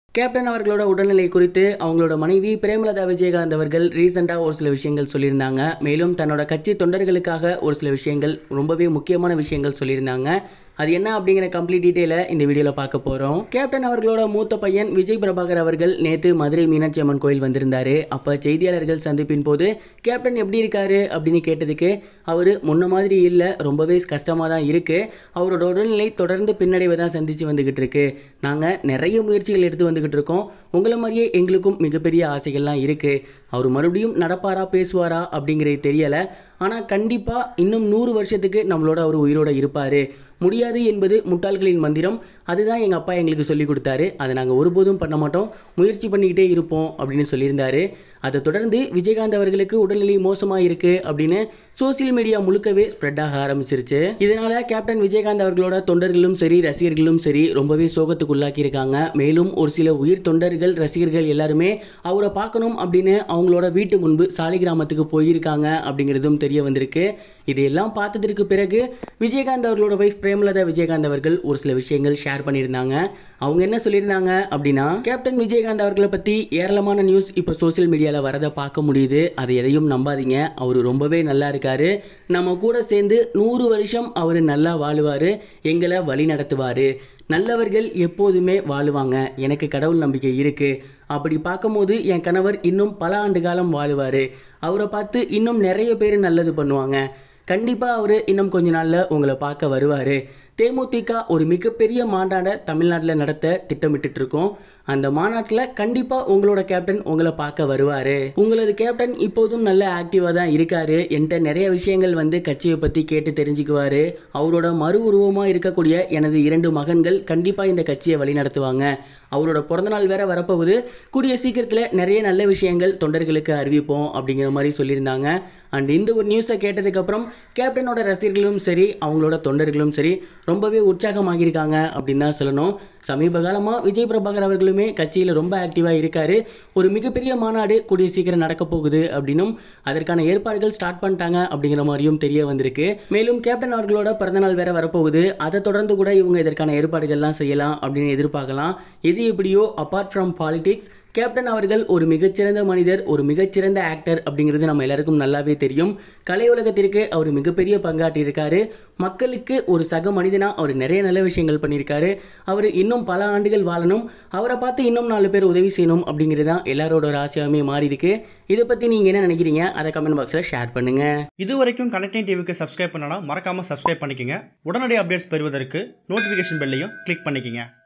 captain அவர்களோட உடல்நிலை குறித்து அவங்களோட மனைவி பிரேமலதா விஜயகாந்த் அவர்கள் ரீசெண்டாக ஒரு சில விஷயங்கள் சொல்லியிருந்தாங்க மேலும் தன்னோட கட்சி தொண்டர்களுக்காக ஒரு சில விஷயங்கள் ரொம்பவே முக்கியமான விஷயங்கள் சொல்லியிருந்தாங்க அது என்ன அப்படிங்கிற கம்ப்ளீட் டீட்டெயிலை இந்த வீடியோவில் பார்க்க போகிறோம் கேப்டன் அவர்களோட மூத்த பையன் விஜய் பிரபாகர் அவர்கள் நேற்று மதுரை மீனாட்சி அம்மன் கோயில் வந்திருந்தாரு அப்போ செய்தியாளர்கள் சந்திப்பின் போது கேப்டன் எப்படி இருக்காரு அப்படின்னு கேட்டதுக்கு அவர் முன்ன மாதிரி இல்லை ரொம்பவே கஷ்டமாக தான் இருக்குது அவரோட உடல்நிலை தொடர்ந்து பின்னடைவை தான் சந்தித்து வந்துக்கிட்டு இருக்கு நாங்கள் நிறைய முயற்சிகள் எடுத்து வந்துக்கிட்டு இருக்கோம் உங்களை மாதிரியே எங்களுக்கும் மிகப்பெரிய ஆசைகள்லாம் இருக்குது அவர் மறுபடியும் நடப்பாரா பேசுவாரா அப்படிங்கிறது தெரியலை ஆனால் கண்டிப்பாக இன்னும் நூறு வருஷத்துக்கு நம்மளோட அவர் உயிரோட இருப்பார் முடியாது என்பது முட்டாள்களின் மந்திரம் அதுதான் எங்கள் அப்பா எங்களுக்கு சொல்லி கொடுத்தாரு அதை நாங்கள் ஒருபோதும் பண்ண மாட்டோம் முயற்சி பண்ணிக்கிட்டே இருப்போம் அப்படின்னு சொல்லியிருந்தாரு அதை தொடர்ந்து விஜயகாந்த் அவர்களுக்கு உடல்நிலை மோசமாக இருக்குது அப்படின்னு சோசியல் மீடியா முழுக்கவே ஸ்ப்ரெட் ஆக ஆரம்பிச்சிருச்சு இதனால் கேப்டன் விஜயகாந்த் அவர்களோட தொண்டர்களும் சரி ரசிகர்களும் சரி ரொம்பவே சோகத்துக்கு இருக்காங்க மேலும் ஒரு சில உயிர் தொண்டர்கள் ரசிகர்கள் எல்லாருமே அவரை பார்க்கணும் அப்படின்னு அவங்களோட வீட்டு முன்பு சாலிகிராமத்துக்கு போயிருக்காங்க அப்படிங்கிறதும் தெரிய வந்திருக்கு இதையெல்லாம் பார்த்ததற்கு பிறகு விஜயகாந்த் அவர்களோட வைஃப் பிரேமலதா விஜயகாந்த் அவர்கள் ஒரு சில விஷயங்கள் ஷேர் பண்ணியிருந்தாங்க அவங்க என்ன சொல்லியிருந்தாங்க அப்படின்னா கேப்டன் விஜயகாந்த் அவர்களை பற்றி ஏராளமான நியூஸ் இப்போ சோசியல் மீடியாவில் வரதை பார்க்க முடியுது அதை எதையும் நம்பாதீங்க அவர் ரொம்பவே நல்லா இருக்காரு நம்ம கூட சேர்ந்து நூறு வருஷம் அவர் நல்லா வாழுவார் எங்களை வழி நடத்துவார் நல்லவர்கள் எப்போதுமே வாழுவாங்க எனக்கு கடவுள் நம்பிக்கை இருக்குது அப்படி பார்க்கும்போது என் கணவர் இன்னும் பல ஆண்டு காலம் வாழுவார் அவரை பார்த்து இன்னும் நிறைய பேர் நல்லது பண்ணுவாங்க கண்டிப்பாக அவர் இன்னும் கொஞ்ச நாளில் உங்களை பார்க்க வருவார் தேமுதிக ஒரு மிகப்பெரிய மாநாடை தமிழ்நாட்டில் நடத்த திட்டமிட்டுட்டு இருக்கோம் அந்த மாநாட்டில் கண்டிப்பாக உங்களோட கேப்டன் உங்களை பார்க்க வருவார் உங்களது கேப்டன் இப்போதும் நல்ல ஆக்டிவாக தான் இருக்காரு என்கிட்ட நிறைய விஷயங்கள் வந்து கட்சியை பற்றி கேட்டு தெரிஞ்சுக்குவார் அவரோட மறு உருவமாக இருக்கக்கூடிய எனது இரண்டு மகன்கள் கண்டிப்பாக இந்த கட்சியை வழிநடத்துவாங்க அவரோட பிறந்தநாள் வேற வரப்போகுது கூடிய சீக்கிரத்தில் நிறைய நல்ல விஷயங்கள் தொண்டர்களுக்கு அறிவிப்போம் அப்படிங்கிற மாதிரி சொல்லியிருந்தாங்க அண்ட் இந்த ஒரு நியூஸை கேட்டதுக்கப்புறம் கேப்டனோட ரசிகர்களும் சரி அவங்களோட தொண்டர்களும் சரி ரொம்பவே உற்சாகமாகியிருக்காங்க அப்படின்னு தான் சொல்லணும் சமீப காலமாக விஜய் பிரபாகர் அவர்களுமே கட்சியில் ரொம்ப ஆக்டிவாக இருக்காரு ஒரு மிகப்பெரிய மாநாடு கூடிய சீக்கிரம் நடக்க போகுது அப்படின்னும் அதற்கான ஏற்பாடுகள் ஸ்டார்ட் பண்ணிட்டாங்க அப்படிங்கிற மாதிரியும் தெரிய வந்திருக்கு மேலும் கேப்டன் அவர்களோட பிறந்தநாள் வேற வரப்போகுது அதை தொடர்ந்து கூட இவங்க இதற்கான ஏற்பாடுகள்லாம் செய்யலாம் அப்படின்னு எதிர்பார்க்கலாம் எது எப்படியோ அப்பார்ட் ஃப்ரம் பாலிடிக்ஸ் கேப்டன் அவர்கள் ஒரு மிகச்சிறந்த மனிதர் ஒரு மிகச்சிறந்த ஆக்டர் அப்படிங்கிறது நம்ம எல்லாருக்கும் நல்லாவே தெரியும் கலை உலகத்திற்கு அவர் மிகப்பெரிய பங்காற்றியிருக்காரு மக்களுக்கு ஒரு சக மனிதனாக அவர் நிறைய நல்ல விஷயங்கள் பண்ணியிருக்காரு அவர் இன்னும் பல ஆண்டுகள் வாழணும் அவரை பார்த்து இன்னும் நாலு பேர் உதவி செய்யணும் அப்படிங்கிறது தான் எல்லாரோட ஒரு ஆசையாகவே மாறி இருக்கு இதை பற்றி நீங்கள் என்ன நினைக்கிறீங்க அதை கமெண்ட் பாக்ஸில் ஷேர் பண்ணுங்கள் இது வரைக்கும் கனெக்டிங் டிவிக்கு சப்ஸ்கிரைப் பண்ணனா மறக்காம சப்ஸ்கிரைப் பண்ணிக்கங்க உடனடி அப்டேட்ஸ் பெறுவதற்கு நோட்டிஃபிகேஷன் பெல்லையும் கிளிக் பண்ணிக்கங்க